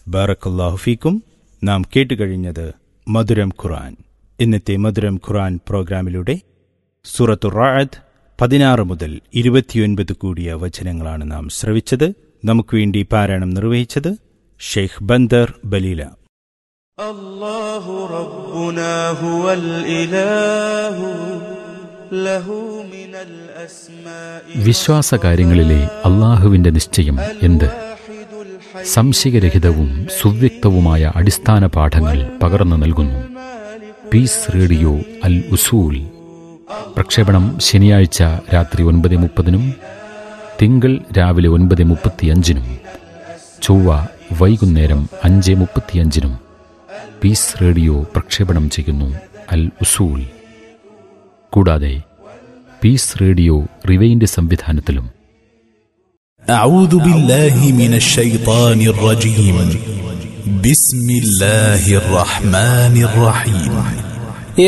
ബാറക്കല്ലാഹു ഫീക്കും നാം കേട്ടുകഴിഞ്ഞത് മധുരം ഖുർആൻ ഇന്നത്തെ മധുരം ഖുർആൻ പ്രോഗ്രാമിലൂടെ സൂറത്തു റാഅത്ത് പതിനാറ് മുതൽ ഇരുപത്തിയൊൻപത് കൂടിയ വചനങ്ങളാണ് നാം ശ്രവിച്ചത് നമുക്ക് വേണ്ടി പാരായണം നിർവഹിച്ചത് ഷെയ്ഖ് ബന്ദർ ബലീല الله ربنا هو الإله له من الأسماء വിശ്വാസകാര്യങ്ങളിലെ അള്ളാഹുവിന്റെ നിശ്ചയം എന്ത് واحد الحي സംശയരഹിതവും സുവ്യക്തവുമായ അടിസ്ഥാന പാഠങ്ങൾ പകർന്നു നൽകുന്നു പീസ് റേഡിയോ അൽ ഉസൂൽ പ്രക്ഷേപണം ശനിയാഴ്ച രാത്രി ഒൻപത് മുപ്പതിനും തിങ്കൾ രാവിലെ ഒൻപത് മുപ്പത്തിയഞ്ചിനും ചൊവ്വ വൈകുന്നേരം അഞ്ച് മുപ്പത്തിയഞ്ചിനും പീസ് റേഡിയോ പ്രക്ഷേപണം ചെയ്യുന്നു അൽ ഉസൂൽ കൂടാതെ പീസ് റേഡിയോ റിവൈൻഡ് സംവിധാനത്തിലും أعوذ بالله من الشيطان الرجيم بسم الله الرحمن الرحيم